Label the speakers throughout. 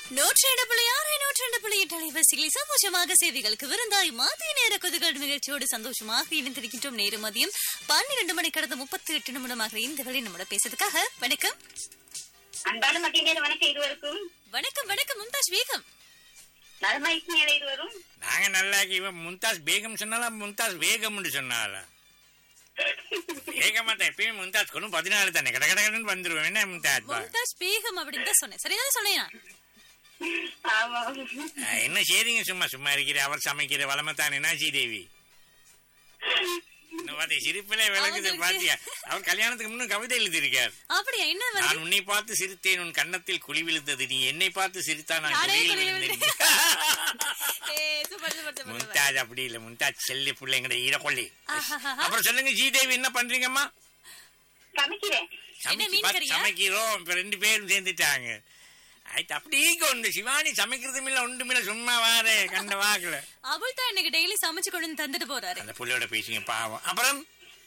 Speaker 1: நூற்றி ரெண்டு புள்ளி ஆறு நூற்றி ரெண்டு புள்ளி எட்டு அலைவரிசைகளில் சந்தோஷமாக செய்திகளுக்கு விருந்தாய் மதிய நேர கொதுகள் நிகழ்ச்சியோடு சந்தோஷமாக இணைந்திருக்கின்றோம் நேரு மதியம் பன்னிரண்டு மணி கடந்த முப்பத்தி எட்டு நிமிடமாக இந்த வேலை நம்மளோட பேசுறதுக்காக வணக்கம்
Speaker 2: அன்பான மத்திய வணக்கம் இருவருக்கும்
Speaker 1: வணக்கம் வணக்கம் மும்தாஜ் பேகம்
Speaker 2: நலமா இருக்கீங்களா இருவரும்
Speaker 3: நாங்க நல்லா இருக்கி- இவன் மும்தாஸ் பேகம் சொன்னாலும் மும்தாஸ் வேகம்னு சொன்னால வேகமா தான் எப்பயும் மும்தாஸ் கொண்டு பதினாலு தானே கட கட கடன்னு வந்துருவேன் என்ன மும்தாஸ் பா
Speaker 1: மும்தாஜ் பேகம் அப்படின்னு தான் சொன்னேன் சரிதான் சொன்னேன் நான்.
Speaker 2: ஆமா
Speaker 3: ஆ, என்ன செய்றீங்க சும்மா சும்மா இருக்கிற அவர் சமைக்கிற வளமை தானே என்ன ஸ்ரீதேவி இன்னும் பாத்தி சிரிப்பிலே விளக்குது
Speaker 1: அவங்களுக்கு-
Speaker 3: பாத்தியா அவர் கல்யாணத்துக்கு முன்னும் கவிதை எழுதியிருக்கார்
Speaker 1: அப்படியா என்ன
Speaker 3: நான்
Speaker 1: வருது
Speaker 3: உன்னை பார்த்து சிரித்தேன் உன் கன்னத்தில் குழி விழுந்தது நீ என்னை பார்த்து சிரித்தா நான்
Speaker 1: நானே
Speaker 3: குழியில்
Speaker 1: குழி
Speaker 3: விழுந்தேன்
Speaker 1: ஏய், super, super, super, super.
Speaker 3: Mumtaz அப்படி இல்ல மும்தாஜ் செல்லி பிள்ளைங்கட ஈரக்கொள்ளி
Speaker 1: ஆஹாஹா.
Speaker 3: அப்புறம் சொல்லுங்க ஜீதேவி என்ன பண்றீங்கம்மா
Speaker 2: சமைக்கிறேன்
Speaker 3: சமைச்சு
Speaker 1: மீன்
Speaker 3: பார்த்து
Speaker 1: கறியா?
Speaker 3: சமைக்கிறோம் இப்ப ரெண்டு பேரும் சேர்ந்துட்டாங்க ஆயிட்டு அப்படியே கொண்டு சிவானி சமைக்கிறதும் இல்ல ஒன்றும் இல்ல சும்மா வாரு கண்ட வாக்குல
Speaker 1: அபுல் தான் இன்னைக்கு டெய்லி சமைச்சு கொண்டு வந்து தந்துட்டு போறாரு
Speaker 3: அந்த புள்ளையோட பேசுங்க பாவம் அப்புறம்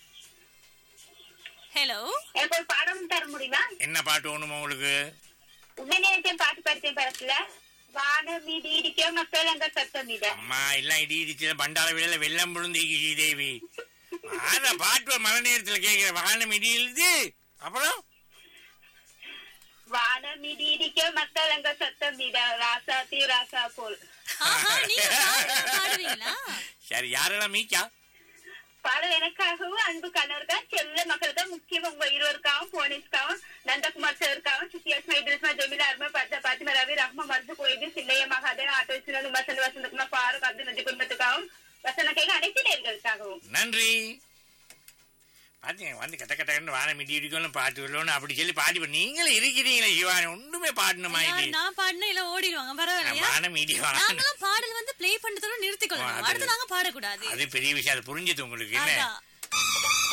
Speaker 1: ஹலோ
Speaker 2: எனக்கு ஒரு பாடம் தர முடியுமா
Speaker 3: என்ன பாட்டு வேணுமா உங்களுக்கு
Speaker 2: உடனே நினைச்சேன் பாட்டு படிச்சேன் படத்துல வான மீதி இடிக்க மக்கள் அங்க சத்தம் மீத
Speaker 3: அம்மா எல்லாம் இடி இடிச்சு பண்டாள விழல வெள்ளம் விழுந்தீங்க ஸ்ரீதேவி ஆனா பாட்டு மழை நேரத்துல கேக்குற வானம் இடி இழுது அப்புறம்
Speaker 2: வான மீதி இடிக்க மக்கள் அங்க சத்தம் மீத ராசா தீ ராசா போல்
Speaker 1: ஆஹா நீங்க பாடலாம் பாடுவீங்களா
Speaker 3: சரி யாரெல்லாம் மீக்கா
Speaker 2: பாடம் எனக்காகவும் அன்பு கணவருக்காக செல்ல மக்களுக்கு முக்கியம் உங்க இருவருக்காகவும் போனீஸ்க்காகவும் நந்தகுமார் சாருக்காகவும் சுத்தியாஸ்மா இதிரஸ்மா ஜெமிலா அருமா பச்சா பாத்திமா ரவி ரஹ்மா மருது கோயிது சில்லைய மகாதேவ் ஆட்டோ சின்னது வசந்த் வசந்தகுமார் ஃபாரூக் அப்துல் நஜி குடும்பத்துக்காகவும் வசந்த கேட்க அனைத்து நேர்களுக்காகவும்
Speaker 3: நன்றி பாத்தீங்க வந்து கட்ட கட்டன்னு வானம் இடி இடிக்கணும் பாட்டு சொல்லணும் அப்படி சொல்லி பாடி நீங்களும் இருக்கிறீங்களே சிவானி ஒன்றுமே பாடணுமா இது
Speaker 1: நான் நான் பாடினா இல்ல ஓடிடுவாங்க பரவாயில்லையா
Speaker 3: வானம் இடி வானம்
Speaker 1: நாங்களும் பாடல் வந்து ப்ளே பண்றதோட நிறுத்திக் கொள்ளணும்
Speaker 3: அது-
Speaker 1: அடுத்து நாங்க பாடக்கூடாது
Speaker 3: அது பெரிய விஷயம் அது புரிஞ்சது உங்களுக்கு என்ன
Speaker 1: அதான்